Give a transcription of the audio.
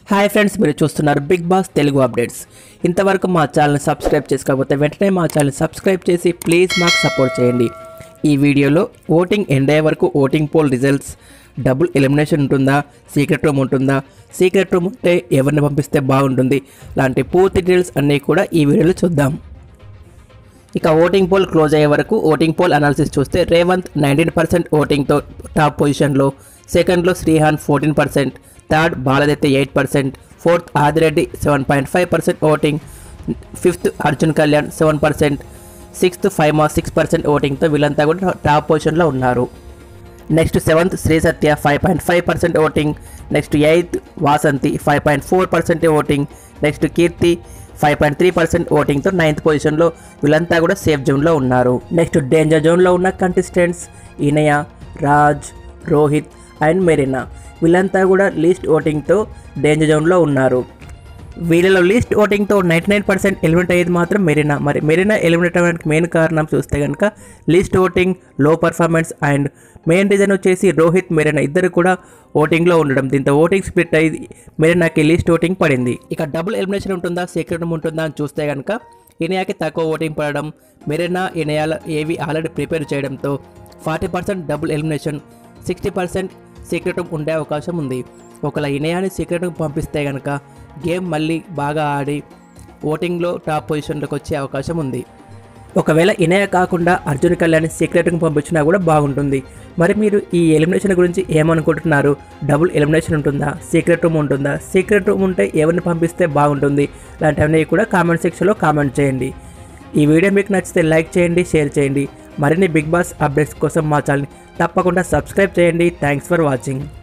hi friends మీరు చూస్తున్నారు big boss Telugu updates ఇంతవరకు మా ఛానల్ని సబ్స్క్రైబ్ చేసుకోకపోతే వెంటనే మా ఛానల్ని సబ్స్క్రైబ్ చేసి ప్లీజ్ మాకు సపోర్ట్ చేయండి ఈ వీడియోలో ఓటింగ్ ఎండ్ అయ్యే వరకు voting poll results double elimination ఉంటుందా సీక్రెట్ రూమ్ ఉంటుందా సీక్రెట్ రూమ్ ఉంటే ఎవరిని పంపిస్తే బాగుంటుంది లాంటి పూర్తి డీటెయిల్స్ అన్నీ కూడా ఈ వీడియోలో చూద్దాం ఇక ఓటింగ్ పోల్ క్లోజ్ అయ్యే వరకు ఓటింగ్ పోల్ అనాలిసిస్ చూస్తే రేవంత్ నైన్టీన్ పర్సెంట్ ఓటింగ్తో టాప్ పొజిషన్లో సెకండ్లో Srihan fourteen percent third Baladitya eight percent fourth Adireddy seven point five percent voting fifth Arjun Kalyan seven percent sixth Faima six percent ఓటింగ్తో వీళ్ళంతా కూడా టాప్ పొజిషన్లో ఉన్నారు next seventh Sri Satya five point five percent voting next eighth Vasanthi five point four percent voting next Keerthi five point three percent ఓటింగ్తో ninth పొజిషన్లో వీళ్ళంతా కూడా safe జోన్లో ఉన్నారు నెక్స్ట్ డేంజర్ జోన్లో ఉన్న కంటెస్టెంట్స్ ఇనయ రాజ్ రోహిత్ అండ్ మెరీనా వీళ్ళంతా కూడా లీస్ట్ ఓటింగ్తో డేంజర్ జోన్లో ఉన్నారు వీళ్ళలో లీస్ట్ ఓటింగ్తో నైంటీ నైన్ పర్సెంట్ ఎలిమినేట్ అయ్యేది మాత్రం మెరీనా మరి మెరీనా ఎలిమినేట్ అవ్వడానికి మెయిన్ కారణం చూస్తే కనుక లీస్ట్ ఓటింగ్ లో పర్ఫార్మెన్స్ అండ్ మెయిన్ రీజన్ వచ్చేసి రోహిత్ మెరీనా ఇద్దరు కూడా ఓటింగ్లో ఉండడం దీంతో ఓటింగ్ స్ప్లిట్ అయ్యి మెరీనాకి లీస్ట్ ఓటింగ్ పడింది ఇక డబుల్ ఎలిమినేషన్ ఉంటుందా సీక్రెట్ ఉంటుందా అని చూస్తే కనుక ఇనియాకి తక్కువ ఓటింగ్ పడడం మెరీనా ఇనియాల ఏవి ఆల్రెడీ ప్రిపేర్ చేయడంతో forty percent double elimination sixty percent secret room ఉండే అవకాశం ఉంది ఒకవేళ ఇనయాని సీక్రెట్ రూమ్ పంపిస్తే కనుక గేమ్ మళ్ళీ బాగా ఆడి ఓటింగ్లో టాప్ పొజిషన్లోకి వచ్చే అవకాశం ఉంది ఒకవేళ ఇనయ కాకుండా అర్జున్ కళ్యాణ్ సీక్రెట్ రూమ్ పంపించినా కూడా బాగుంటుంది మరి మీరు ఈ ఎలిమినేషన్ గురించి ఏమనుకుంటున్నారు డబుల్ ఎలిమినేషన్ ఉంటుందా సీక్రెట్ రూమ్ ఉంటుందా సీక్రెట్ రూమ్ ఉంటే ఎవరిని పంపిస్తే బాగుంటుంది లాంటివన్నీ కూడా కామెంట్ సెక్షన్లో కామెంట్ చేయండి ఈ వీడియో మీకు నచ్చితే లైక్ చేయండి షేర్ చేయండి మరిన్ని బిగ్ బాస్ అప్డేట్స్ కోసం మా ఛానల్ని తప్పకుండా సబ్స్క్రైబ్ చేయండి థ్యాంక్స్ ఫర్ వాచింగ్